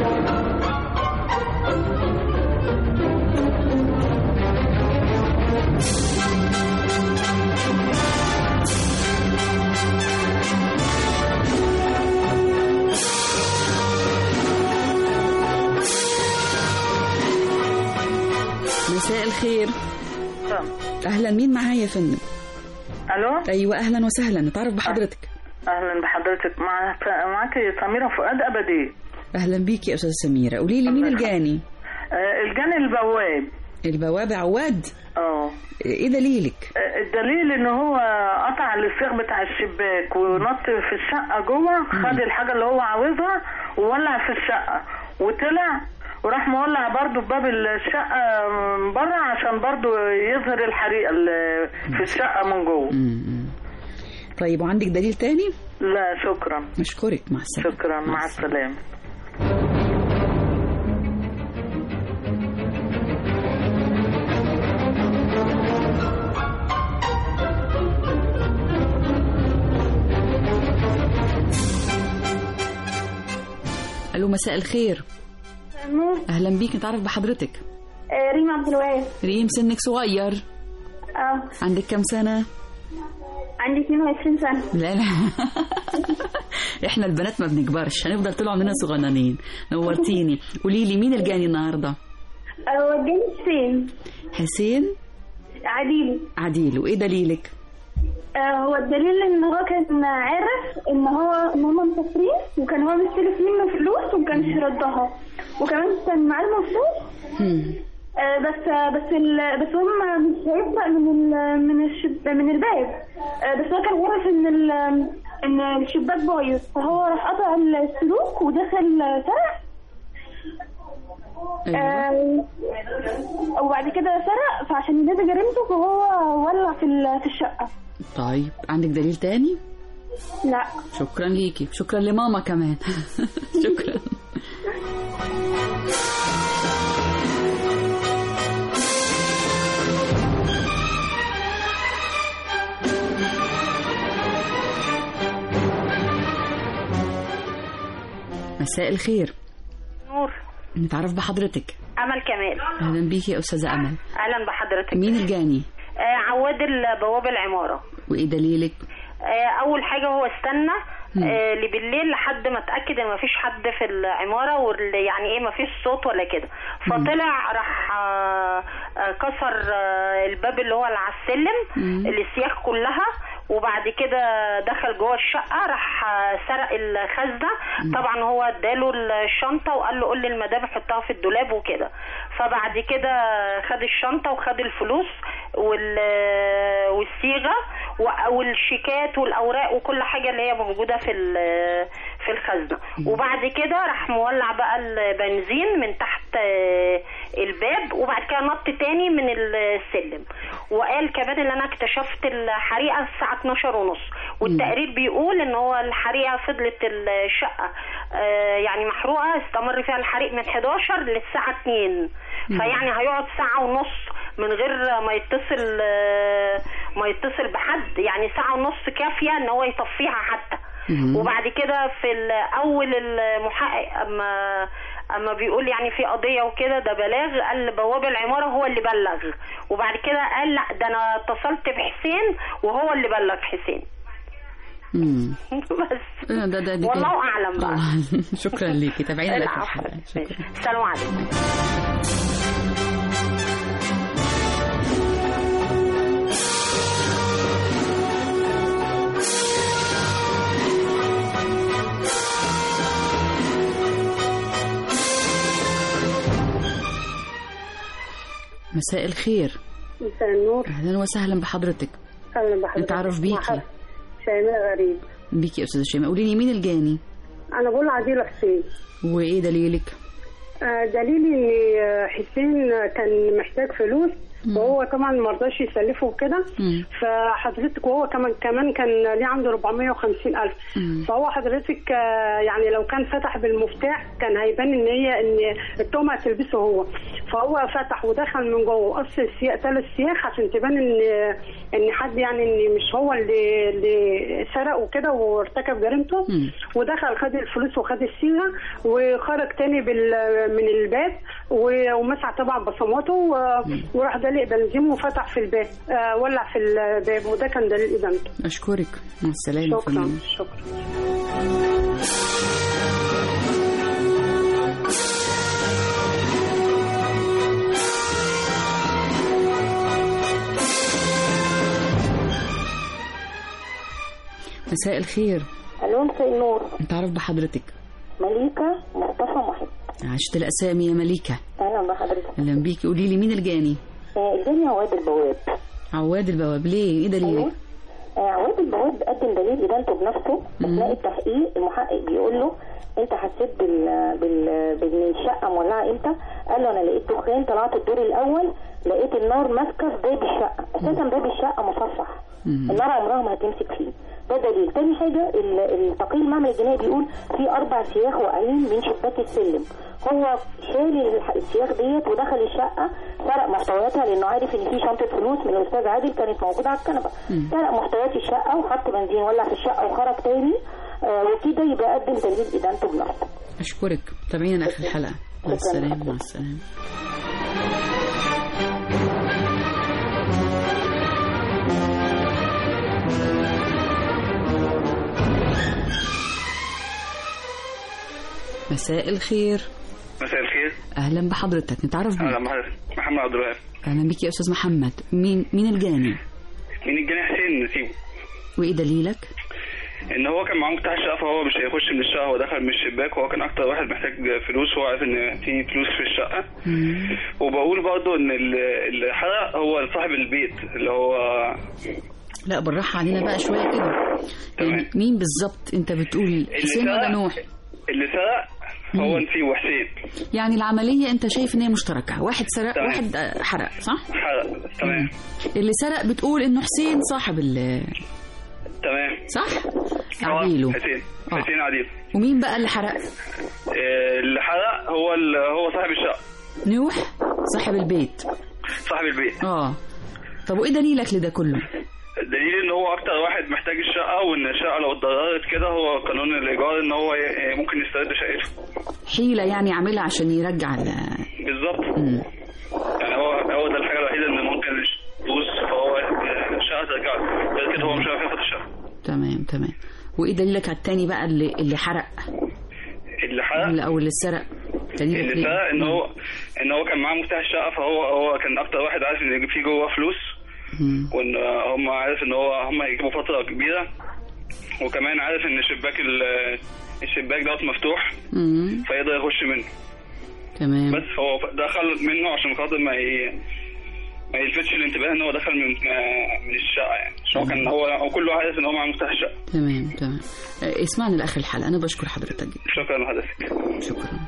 مساء الخير اهلا مين معايا يا فندم الو ايوه اهلا وسهلا نتعرف بحضرتك اهلا بحضرتك مع معاك سميره فؤاد ابدي اهلا بيكي يا استاذه سميره قولي لي مين الجاني آه، الجاني البواب البوابه عواد اه ايه دليلك آه، الدليل ان هو قطع السيخ بتاع الشباك ونط في الشقه جوه خد الحاجه اللي هو عاوزها وولع في الشقه وطلع وراح مولع برضو في باب الشقه من بره عشان برضو يظهر الحريقه اللي في الشقه من جوه طيب وعندك دليل تاني لا شكرا اشكرك مع السلامه شكرا مع السلامه الو مساء الخير نور اهلا بيك نتعرف بحضرتك آه، ريم عبد الوهاب ريم سنك صغير اه عندك كام سنه عندي 22 سنة لا لا احنا البنات ما بنكبرش هنفضل طول عمرنا صغننين نورتيني قولي لي مين الجاني النهارده آه، وداني حسين حسين عديل عديل وايه دليلك آه، هو الدليل ان هو كان عارف ان هو ان هما مسافرين وكان هو مستلف منه فلوس ومكانش ردها وكمان كان معاه المفلوس آه، بس بس ال... بس هم مش هيسرق من ال... من الشب... من الباب آه، بس هو كان عارف ان ال... ان الشباك بايظ فهو راح قطع السلوك ودخل سرق آه، وبعد كده سرق فعشان ينادي جريمته فهو ولع في ال- في الشقة طيب عندك دليل تاني لا شكرا ليكي شكرا لماما كمان شكرا مساء الخير نور نتعرف بحضرتك امل كمال اهلا بيكي يا استاذه امل اهلا بحضرتك مين الجاني آه عواد البواب العماره وايه دليلك آه اول حاجه هو استنى آه لبالليل لحد ما اتاكد ان مفيش حد في العماره واللي يعني ايه مفيش صوت ولا كده فطلع راح آه آه كسر آه الباب اللي هو اللي على السلم السياخ كلها وبعد كده دخل جوه الشقه راح آه، سرق الخزنه طبعا هو اداله الشنطه وقال له قول للمدام حطها في الدولاب وكده فبعد كده خد الشنطه وخد الفلوس وال والصيغه و- والشيكات والاوراق وكل حاجه اللي هي موجوده في ال- في الخزنه وبعد كده راح مولع بقى البنزين من تحت آه، الباب وبعد كده نط تاني من السلم وقال كمان ان انا اكتشفت الحريقه الساعه 12 ونص والتقرير بيقول ان هو الحريقه فضلت الشقه آه، يعني محروقه استمر فيها الحريق من 11 للساعه 2 فيعني هيقعد ساعه ونص من غير ما يتصل آه، ما يتصل بحد يعني ساعه ونص كافيه ان هو يطفيها حتى وبعد كده في ال- اول المحقق اما اما بيقول يعني في قضيه وكده ده بلاغ قال بواب العماره هو اللي بلغ وبعد كده قال لا ده انا اتصلت بحسين وهو اللي بلغ حسين امم بس ده ده دي والله كده. اعلم بقى آه، شكرا ليكي تابعينا لاخر العفو. الحلقه شكرا السلام عليكم مساء الخير مساء النور اهلا وسهلا بحضرتك اهلا بحضرتك نتعرف بيكي. مع- شيماء غريب بيكي يا استاذه شيماء قولي لي مين الجاني انا بقول عديل حسين وايه دليلك آه، دليلي ان آه، حسين كان محتاج فلوس وهو طبعا ما رضاش يسلفه وكده فحضرتك وهو كمان كمان كان ليه عنده 450 الف فهو حضرتك آه، يعني لو كان فتح بالمفتاح كان هيبان ان هي ان التهمه هتلبسه هو فهو فتح ودخل من جوه وقص السياق ثلاث سياخ عشان تبان ان ان حد يعني ان مش هو اللي اللي سرق وكده وارتكب جريمته ودخل خد الفلوس وخد الصيغه وخرج تاني بال من الباب و- ومسح طبعا بصماته و- وراح دلق بنزين وفتح في الباب آه، ولع في الباب وده كان دليل ادانته اشكرك مع السلامه شكرا فندم. شكرا مساء الخير الو مساء النور نتعرف بحضرتك مليكة مصطفى محب عشت الاسامي يا مليكه اهلا بحضرتك اهلا بيكي قولي لي مين الجاني آه، الدنيا عواد البواب عواد البواب ليه ايه دليلك آه، عواد البواب قدم دليل ادانته بنفسه اثناء التحقيق المحقق بيقول له انت حسيت بال بال بان الشقه مولعه امتى؟ قال له انا لقيت دخان طلعت الدور الاول لقيت النار ماسكه في باب الشقه اساسا باب الشقه مصفح النار عمرها ما هتمسك فيه ده دليل تاني حاجه ال- التقرير المعمل الجنائي بيقول في اربع سياخ واقعين من شباك السلم هو شال الح- السياخ ديت ودخل الشقه سرق محتوياتها لانه عارف ان في شنطه فلوس من الاستاذ عادل كانت موجوده على الكنبه سرق محتويات الشقه وحط بنزين ولع في الشقه وخرج تاني آه وكده يبقى قدم دليل ادانته بنفسه اشكرك تابعينا اخر الحلقه مع السلامه مع السلامه مساء الخير مساء الخير اهلا بحضرتك نتعرف بيك اهلا بحضرتك محمد عبد الوهاب اهلا بيك يا استاذ محمد مين مين الجاني من الجناح حسين نسيبه وايه دليلك ان هو كان معاه مفتاح الشقه فهو مش هيخش من الشقه هو دخل من الشباك وهو كان اكتر واحد محتاج فلوس وهو عارف ان في فلوس في الشقه وبقول برضه ان ال- اللي حرق هو صاحب البيت اللي هو لا بالراحه علينا بقى شويه كده يعني مين بالظبط انت بتقول حسين ولا سرق- نوح اللي سرق هو نسيبه حسين يعني العمليه انت شايف ان هي مشتركه واحد سرق تمام. واحد آه، حرق صح حرق تمام اللي سرق بتقول انه حسين صاحب ال تمام صح هو عديله حسين حسين عديل ومين بقى اللي حرق آه، اللي حرق هو ال- هو صاحب الشقه نوح صاحب البيت صاحب البيت اه طب وايه دليلك لده كله دليل ان ان هو اكتر واحد محتاج الشقه وان الشقه لو اتضررت كده هو قانون الايجار ان هو ي- ممكن يسترد شقته حيلة يعني عاملها عشان يرجع ال- بالظبط يعني هو هو ده الحاجه الوحيده اللي ممكن يدوس فهو الشقه ترجع له غير كده هو مش عارف ياخد الشقه تمام تمام وايه دليلك على التاني بقى اللي اللي حرق اللي حرق اللي او اللي سرق دليلك اللي ايه؟ سرق ان هو ان هو كان معاه مفتاح الشقه فهو هو كان اكتر واحد عارف ان في جوه فلوس وان هم عارف ان هو هم هيجيبوا فتره كبيره وكمان عارف ان شباك ال- الشباك دوت مفتوح مم. فيقدر يخش منه تمام بس هو دخل منه عشان خاطر ما ي... ما يلفتش الانتباه ان هو دخل من من الشقه يعني عشان هو كان هو هو كله عارف ان هو معاه مفتاح الشقه تمام تمام آه، اسمعنا لاخر الحلقه انا بشكر حضرتك جدا شكرا لحضرتك شكرا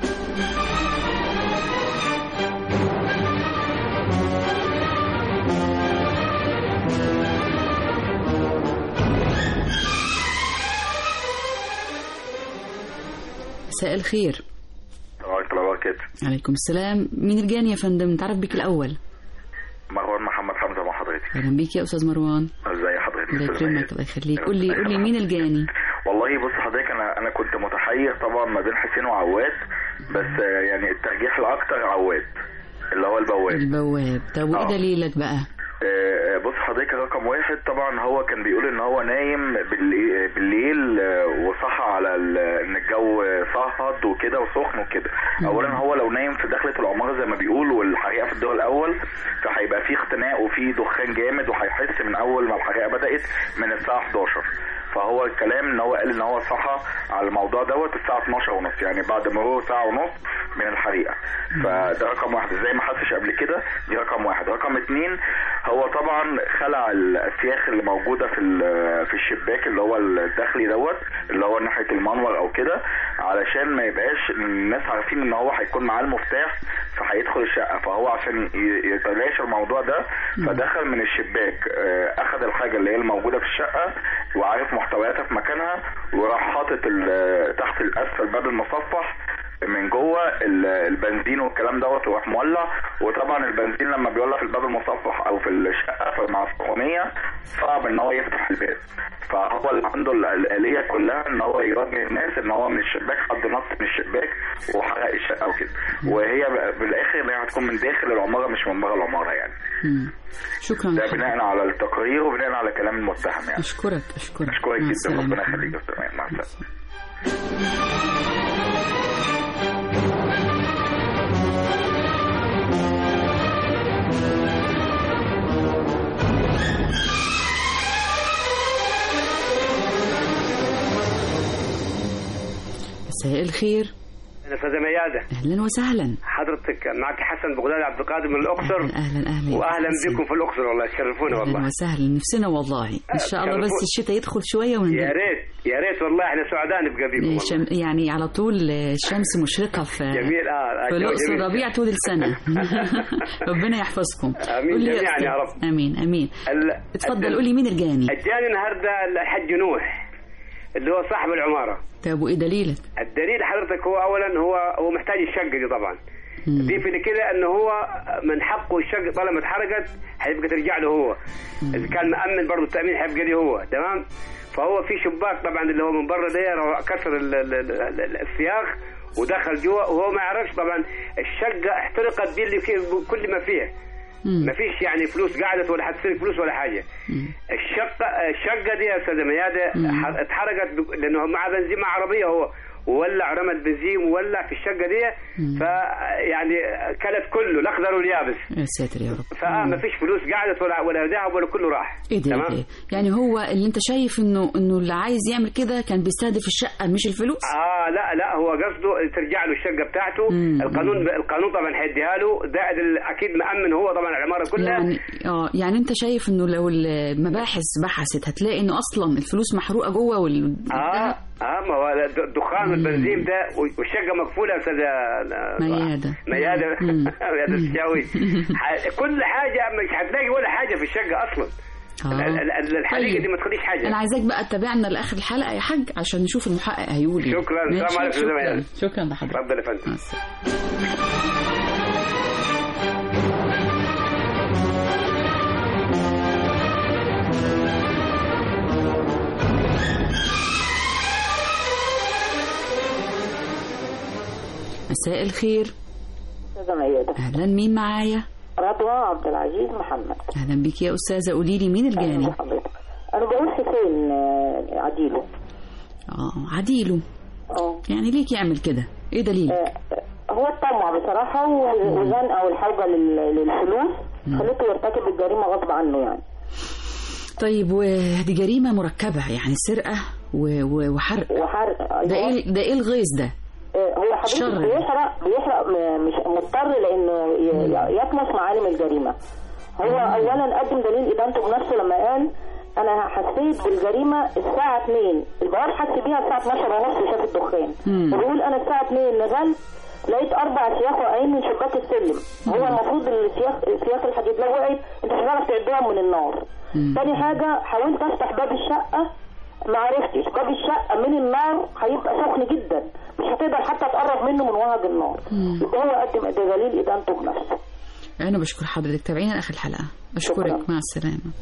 مساء الخير ورحمة الله وبركاته عليكم السلام مين الجاني يا فندم نتعرف بيك الاول مروان محمد حمزة مع حضرتك اهلا بيك يا استاذ مروان ازي حضرتك الله أستاذ يكرمك الله يخليك قول لي قول لي مين الجاني والله بص حضرتك انا انا كنت متحير طبعا ما بين حسين وعواد بس آه، يعني الترجيح الاكتر عواد اللي هو البواب البواب طب وايه آه. دليلك بقى آه، بص حضرتك رقم واحد طبعا هو كان بيقول ان هو نايم بالليل, بالليل آه، وصحى على ال- ان الجو صهد وكده وسخن وكده اولا هو لو نايم في دخلة العمارة زي ما بيقول والحريقة في الدور الاول فهيبقى في اختناق وفي دخان جامد وهيحس من اول ما الحريقة بدأت من الساعة 11 فهو الكلام ان هو قال ان هو صحى على الموضوع دوت الساعه 12 ونص يعني بعد مرور ساعه ونص من الحريقه فده رقم واحد ازاي ما حسش قبل كده دي رقم واحد رقم اتنين هو طبعا خلع الاسياخ اللي موجوده في ال- في الشباك اللي هو الداخلي دوت اللي هو ناحيه المنور او كده علشان ما يبقاش الناس عارفين ان هو هيكون معاه المفتاح فهيدخل الشقه فهو عشان ي- يتلاشى الموضوع ده فدخل من الشباك آه، اخذ الحاجه اللي هي الموجوده في الشقه وعارف محتوياتها في مكانها وراح حاطط ال- تحت الاسفل باب المصفح من جوه ال- البنزين والكلام دوت وراح مولع وطبعا البنزين لما بيولع في الباب المصفح او في الشقه فمع السخونيه صعب ان هو يفتح الباب فهو اللي عنده ال- الاليه كلها ان هو يوجه الناس ان هو من الشباك حد نط من الشباك وحرق الشقه وكده وهي ب- بالاخر ان هي هتكون من داخل العماره مش من بره العماره يعني مم. شكرا ده لحضرتك. بناء على التقرير وبناء على كلام المتهم يعني اشكرك اشكرك اشكرك مع جدا السلامة. ربنا يخليك يا أستاذ ماهر. مع السلامه مساء الخير استاذه مياده اهلا وسهلا حضرتك معك حسن بغدادي عبد القادر من الاقصر اهلا اهلا واهلا بكم في الاقصر والله تشرفونا اهلا والله وسهلا نفسنا والله ان شاء الله بس تشرفونا. الشتاء يدخل شويه يا ونرجع ريت يا ريت والله احنا سعداء نبقى بيكم والله. شم... يعني على طول الشمس مشرقه في جميل اه في الجو الاقصر جميل. ربيع طول السنه ربنا يحفظكم آمين قول لي جميعاً أستاذ. يا رب. امين امين ال- اتفضل ال- قول لي مين الجاني الجاني النهارده الحج نوح اللي هو صاحب العماره طب وايه دليلك الدليل حضرتك هو اولا هو هو محتاج الشقه دي طبعا ضيف لكده انه هو من حقه الشقه طالما اتحرقت هيبقى ترجع له هو اذا كان مأمن برضه التأمين هيبقى ليه هو تمام فهو في شباك طبعا اللي هو من بره ده رو- كسر ال- ال- ال- ال- السياخ ودخل جوا وهو ما يعرفش طبعا الشقه احترقت دي اللي فيه كل ما فيها ما فيش يعني فلوس قعدت ولا حتصير فلوس ولا حاجه الشقه الشقه دي يا استاذه مياده ح- اتحرقت ب- لانه مع بنزين مع عربيه هو وولع رمى البنزين وولع في الشقه دي فيعني كلت كله الاخضر واليابس يا ساتر يا رب فما فيش فلوس قعدت ولا ولا ذهب ولا كله راح ايه ده إيه ده؟ يعني هو اللي انت شايف انه انه اللي عايز يعمل كده كان بيستهدف الشقه مش الفلوس اه لا لا هو قصده ترجع له الشقه بتاعته مم. القانون القانون طبعا هيديها له زائد ال- اكيد مأمن هو طبعا العماره كلها يعني اه يعني انت شايف انه لو المباحث بحثت هتلاقي انه اصلا الفلوس محروقه جوه وال اه اه ما هو د- الدخان والبنزين ده والشقه مقفوله يا استاذه ميادة. مياده مياده الشاوي ح- كل حاجه مش هتلاقي ولا حاجه في الشقه اصلا آه. ال- ال- الحريقه طيب. دي ما تخليش حاجه انا عايزاك بقى تتابعنا لاخر الحلقه يا حاج عشان نشوف المحقق هيقول إيه. شكرا ماشي؟ السلام عليكم شكرا زميلي. شكرا لحضرتك اتفضل يا فندم مساء الخير استاذه ميادة اهلا مين معايا رضوى عبد العزيز محمد اهلا بيك يا استاذه قولي لي مين الجاني انا بقول حسين آه، عديله اه عديله اه يعني ليك يعمل كده ايه دليل هو الطمع بصراحه و- وزنقه والحوجه لل- للفلوس خليته يرتكب الجريمه غصب عنه يعني طيب ودي جريمه مركبه يعني سرقه و... و... وحرق وحرق ده ايه ده ايه الغيظ ده آه، هو حضرتك شر. بيحرق بيحرق م- مش مضطر لانه ي- يطمس معالم الجريمه هو اولا قدم دليل ادانته بنفسه لما قال انا حسيت بالجريمه الساعه 2 البواب حس بيها الساعه 12 ونص وشاف الدخان مم. وبيقول انا الساعه 2 نزلت لقيت اربع سياخ واقعين من شباك السلم هو المفروض السياخ سياخ الحديد لو وقعت انت مش هتعرف تعدهم من النار تاني حاجه حاولت افتح باب الشقه ما عرفتش باب الشقه من النار هيبقى سخن جدا مش هتقدر حتى تقرب منه من وهج النار يبقى هو قدم دليل ادانته بنفسه انا بشكر حضرتك تابعينا اخر الحلقه بشكرك مع السلامه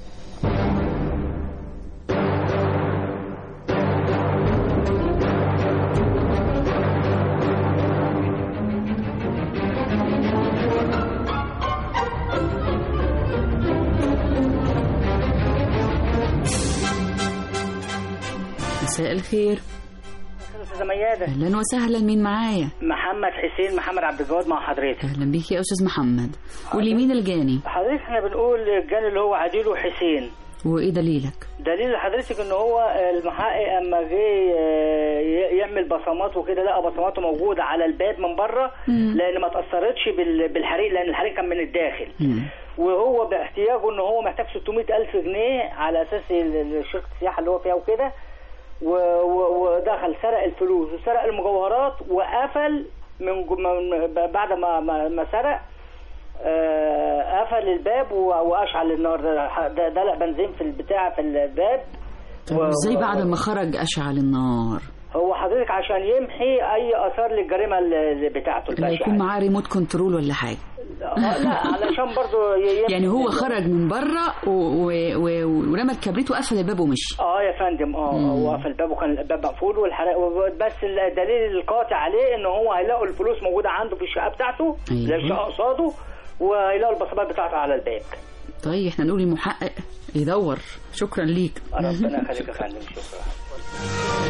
مساء الخير استاذه ميادة اهلا وسهلا مين معايا محمد حسين محمد عبد الجواد مع حضرتك اهلا بيك يا استاذ محمد قولي مين الجاني حضرتك احنا بنقول الجاني اللي هو عديل حسين وايه دليلك دليل حضرتك ان هو المحقق اما جه آه، ي- يعمل بصمات وكده لقى بصماته موجوده على الباب من بره مم. لان ما تاثرتش بال- بالحريق لان الحريق كان من الداخل وهو باحتياجه ان هو محتاج 600 الف جنيه على اساس ال- ال- شركه السياحه اللي هو فيها وكده و- و- ودخل سرق الفلوس وسرق المجوهرات وقفل من جو- من- ب- بعد ما ما ما سرق آه، قفل الباب و- واشعل النار ده- ده دلق بنزين في البتاع في الباب طب ازاي بعد ما خرج اشعل النار هو حضرتك عشان يمحي اي اثار للجريمه اللي بتاعته لا البشعه يكون معاه ريموت كنترول ولا حاجه آه، لا علشان برضو ي- يمحي يعني هو خرج من بره و- و- و- ورمى الكبريت وقفل الباب ومشي اه يا فندم اه هو قفل الباب وكان الباب مقفول والحرق بس الدليل القاطع عليه ان هو هيلاقوا الفلوس موجوده عنده في الشقه بتاعته أيوة. زي الشقه قصاده وهيلاقوا البصمات بتاعته على الباب طيب احنا نقول المحقق يدور شكرا ليك ربنا يخليك يا فندم شكرا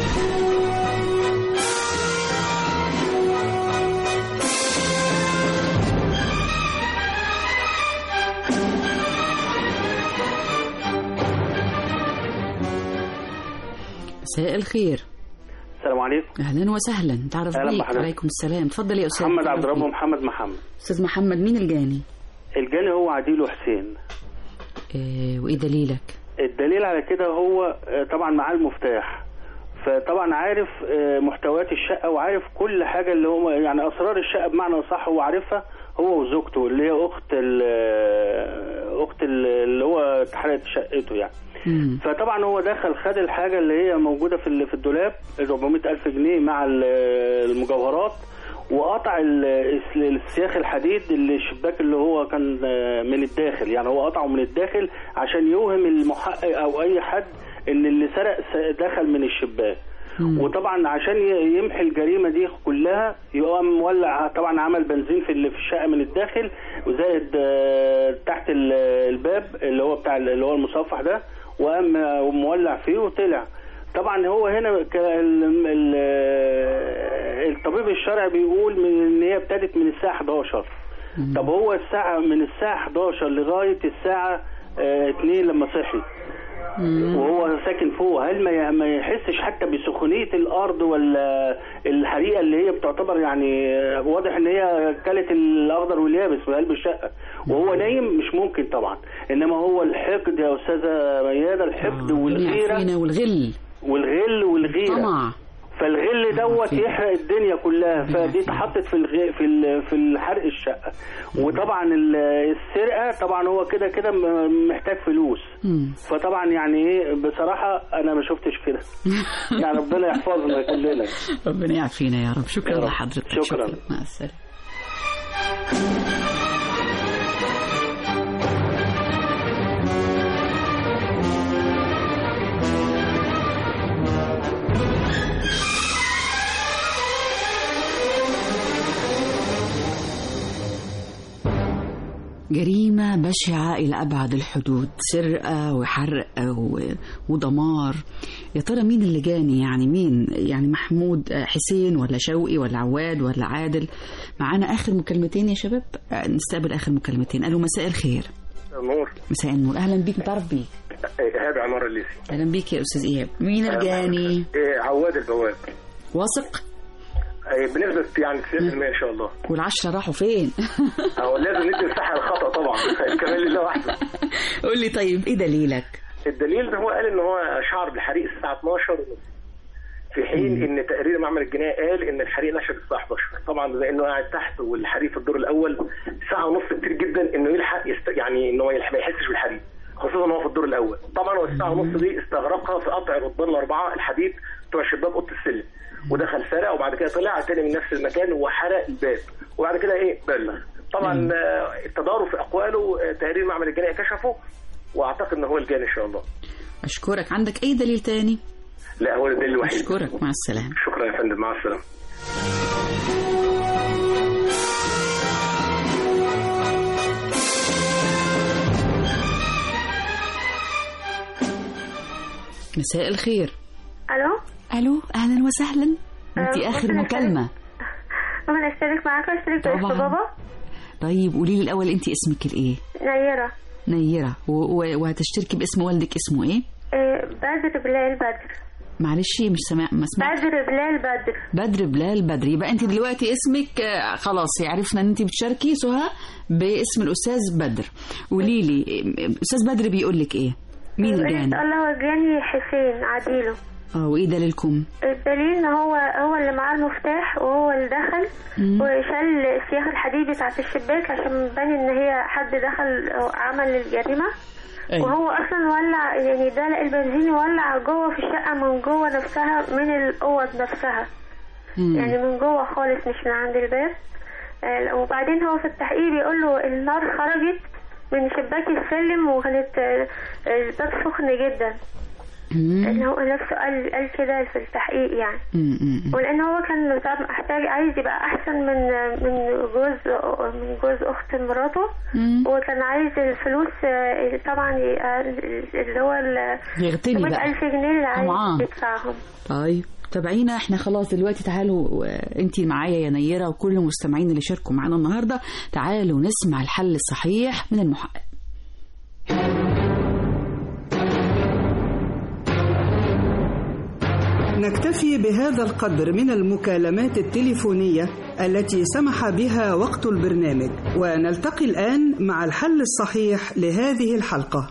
مساء الخير السلام عليكم اهلا وسهلا تعرف أهلا بيك بحضرتك. عليكم السلام اتفضل يا استاذ محمد تعرف عبد الرب بيك. ومحمد محمد استاذ محمد مين الجاني الجاني هو عديل حسين إيه وايه دليلك الدليل على كده هو آه، طبعا معاه المفتاح فطبعا عارف آه، محتويات الشقه وعارف كل حاجه اللي هو يعني اسرار الشقه بمعنى صح هو عارفها هو وزوجته اللي هي اخت ال- آه، اخت ال- اللي هو اتحرقت شقته يعني فطبعا هو دخل خد الحاجه اللي هي موجوده في ال- في الدولاب ال 400 الف جنيه مع ال- المجوهرات وقطع ال- الس- السياخ الحديد اللي الشباك اللي هو كان آه، من الداخل يعني هو قطعه من الداخل عشان يوهم المحقق او اي حد ان اللي سرق س- دخل من الشباك وطبعا عشان ي- يمحي الجريمه دي كلها يقوم مولع طبعا عمل بنزين في اللي في الشقه من الداخل وزائد آه، تحت ال- الباب اللي هو بتاع اللي هو المصفح ده وقام آه، مولع فيه وطلع طبعا هو هنا ك- ال- ال- الطبيب الشرعي بيقول من ان هي ابتدت من الساعه 11 طب هو الساعه من الساعه 11 لغايه الساعه آه، 2 لما صحي وهو ساكن فوق هل ما ي- ما يحسش حتى بسخونيه الارض ولا الحريقه اللي هي بتعتبر يعني آه، واضح ان هي كلت الاخضر واليابس في قلب الشقه وهو نايم مش ممكن طبعا انما هو الحقد يا استاذه ميادة الحقد والغيره فينا والغل والغل والغيره طمع فالغل دوت يحرق الدنيا كلها فدي اتحطت في الغ... في ال... في الحرق الشقه وطبعا ال- السرقه طبعا هو كده كده م- محتاج فلوس فطبعا يعني ايه بصراحه انا ما شفتش كده يعني ربنا يحفظنا كلنا ربنا يعافينا يا رب شكرا يا رب. لحضرتك شكراً. مع السلامه جريمة بشعة إلى أبعد الحدود سرقة وحرق و- ودمار يا ترى مين اللي جاني يعني مين يعني محمود حسين ولا شوقي ولا عواد ولا عادل معانا آخر مكالمتين يا شباب آه، نستقبل آخر مكالمتين قالوا مساء الخير نور مساء النور أهلا بيك متعرف بيك ايهاب عمار الليثي أهلا بيك يا أستاذ إيهاب مين الجاني إيه، عواد البواب واثق إيه، بنسبة يعني 90% ان شاء الله والعشرة راحوا فين هو لازم ندي مساحة للخطأ طبعا كمان لله وحده قول لي طيب إيه دليلك الدليل ان هو قال ان هو شعر بالحريق الساعة 12 ونص في حين ان تقرير المعمل الجنائي قال ان الحريق نشب الساعة 11 طبعا بما انه قاعد تحت والحريق في الدور الاول ساعة ونص كتير جدا انه يلحق يست... يعني انه ما يلحق- ما يحسش بالحريق خصوصا ان هو في الدور الاول طبعا هو الساعة ونص دي استغرقها في قطع الرضان الاربعة الحديد بتوع شباك اوضه السلم ودخل سرق وبعد كده طلع تاني من نفس المكان وحرق الباب وبعد كده ايه بلغ طبعا آه، التضارب في اقواله آه، تقرير المعمل الجنائي كشفه واعتقد ان هو الجاني ان شاء الله أشكرك عندك أي دليل تاني لا هو الدليل الوحيد أشكرك مع السلامة شكرا يا فندم مع السلامه مساء الخير الو الو اهلا وسهلا انت أه، اخر ممكن مكالمه ممكن اشترك معاك واشترك باسم طبعاً. بابا طيب قولي لي الاول انت اسمك الايه نيرة نيره و- و- وهتشتركي باسم والدك اسمه ايه إيه، بدر بلال بدر معلش مش سامع ما سمعت بدر بلال بدر بدر بلال بدر يبقى انت دلوقتي اسمك آه، خلاص عرفنا ان انت بتشاركي سهى باسم الاستاذ بدر قولي لي آه، استاذ بدر بيقول لك ايه مين ان الجاني شاء الله هو جاني حسين عديله اه وايه دليلكم الدليل ان هو هو اللي معاه المفتاح وهو اللي دخل مم. وشال السياخ الحديد بتاعت الشباك عشان يبان ان هي حد دخل عمل الجريمه أيوة. وهو اصلا ولع يعني ده لقى البنزين ولع جوه في الشقه من جوه نفسها من الاوض نفسها مم. يعني من جوه خالص مش من عند الباب آه، وبعدين هو في التحقيق بيقول له النار خرجت من شباك السلم وكانت آه، الباب سخن جدا ان هو نفسه قال قال كده في التحقيق يعني ولان هو كان طبعاً محتاج عايز يبقى احسن من من جوز من جوز اخت مراته مم. وكان عايز الفلوس آه، طبعا يبقى اللي هو ال يغتني بقى 100000 جنيه اللي طمعان. عايز يدفعهم طيب تابعينا احنا خلاص دلوقتي تعالوا انت معايا يا نيره وكل المستمعين اللي شاركوا معانا النهارده تعالوا نسمع الحل الصحيح من المحقق نكتفي بهذا القدر من المكالمات التليفونية التي سمح بها وقت البرنامج ونلتقي الآن مع الحل الصحيح لهذه الحلقة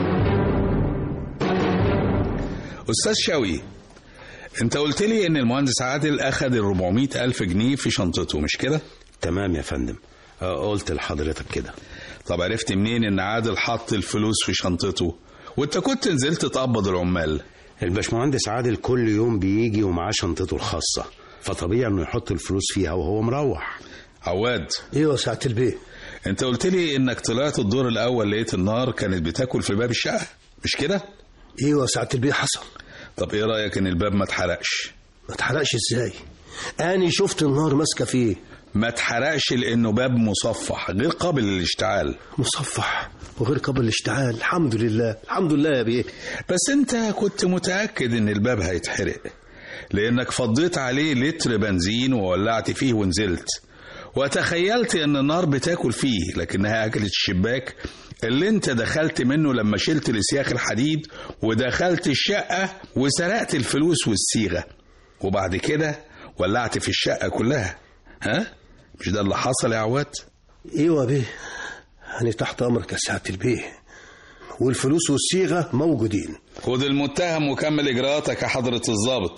أستاذ شوقي أنت قلت لي إن المهندس عادل أخذ ال 400 ألف جنيه في شنطته مش كده؟ تمام يا فندم آه، قلت لحضرتك كده طب عرفت منين إن عادل حط الفلوس في شنطته؟ وأنت كنت نزلت تقبض العمال الباشمهندس عادل كل يوم بيجي ومعاه شنطته الخاصة فطبيعي انه يحط الفلوس فيها وهو مروح عواد ايوه ساعة البيت أنت قلت لي إنك طلعت الدور الأول لقيت النار كانت بتاكل في باب الشقة مش كده؟ ايوه ساعة البيت حصل طب إيه رأيك إن الباب ما اتحرقش؟ ما اتحرقش ازاي اني شفت النار ماسكة فيه ما اتحرقش لأنه باب مصفح غير قابل للاشتعال مصفح وغير قابل للاشتعال الحمد لله الحمد لله يا بيه بس انت كنت متأكد ان الباب هيتحرق لانك فضيت عليه لتر بنزين وولعت فيه ونزلت وتخيلت ان النار بتاكل فيه لكنها اكلت الشباك اللي انت دخلت منه لما شلت السياخ الحديد ودخلت الشقة وسرقت الفلوس والصيغة وبعد كده ولعت في الشقة كلها ها مش ده اللي حصل يا عواد ايوه يا بيه انا تحت امرك يا ساعة البيه والفلوس والصيغة موجودين خد المتهم وكمل اجراءاتك يا حضرة الضابط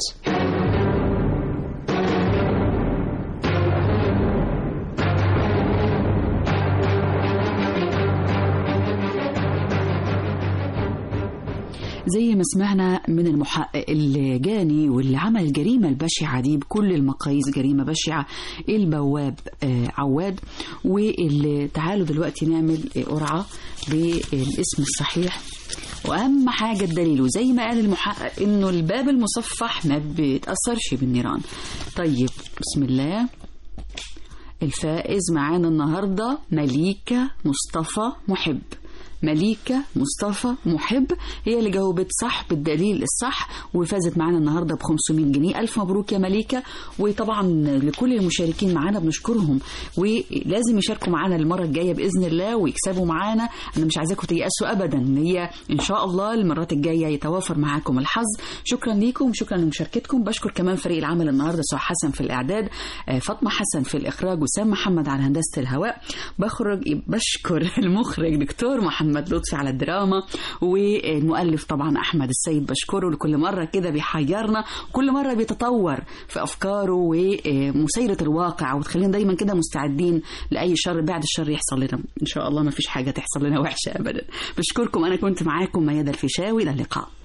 زي ما سمعنا من المحقق اللي جاني واللي عمل الجريمة البشعة دي بكل المقاييس جريمة بشعة البواب آه، عواد واللي تعالوا دلوقتي نعمل آه، قرعة بالاسم الصحيح واهم حاجه الدليل وزي ما قال المحقق انه الباب المصفح ما بيتاثرش بالنيران طيب بسم الله الفائز معانا النهاردة مليكة مصطفى محب مليكة مصطفى محب هي اللي جاوبت صح بالدليل الصح وفازت معانا النهاردة ب 500 جنيه ألف مبروك يا مليكة وطبعا لكل المشاركين معانا بنشكرهم ولازم يشاركوا معانا المرة الجاية بإذن الله ويكسبوا معانا أنا مش عايزاكم تيأسوا أبدا هي إن شاء الله المرات الجاية يتوافر معاكم الحظ شكرا ليكم شكرا لمشاركتكم بشكر كمان فريق العمل النهاردة سعاد حسن في الإعداد آه، فاطمة حسن في الإخراج وسام محمد على هندسة الهواء بخرج بشكر المخرج دكتور محمد لطفي على الدراما والمؤلف طبعا أحمد السيد بشكره لكل مرة كده بيحيرنا كل مرة بيتطور في أفكاره ومسيرة الواقع وتخلينا دايما كده مستعدين لأي شر بعد الشر يحصل لنا إن شاء الله ما فيش حاجة تحصل لنا وحشة أبدا بشكركم أنا كنت معاكم ميادة الفيشاوي إلى اللقاء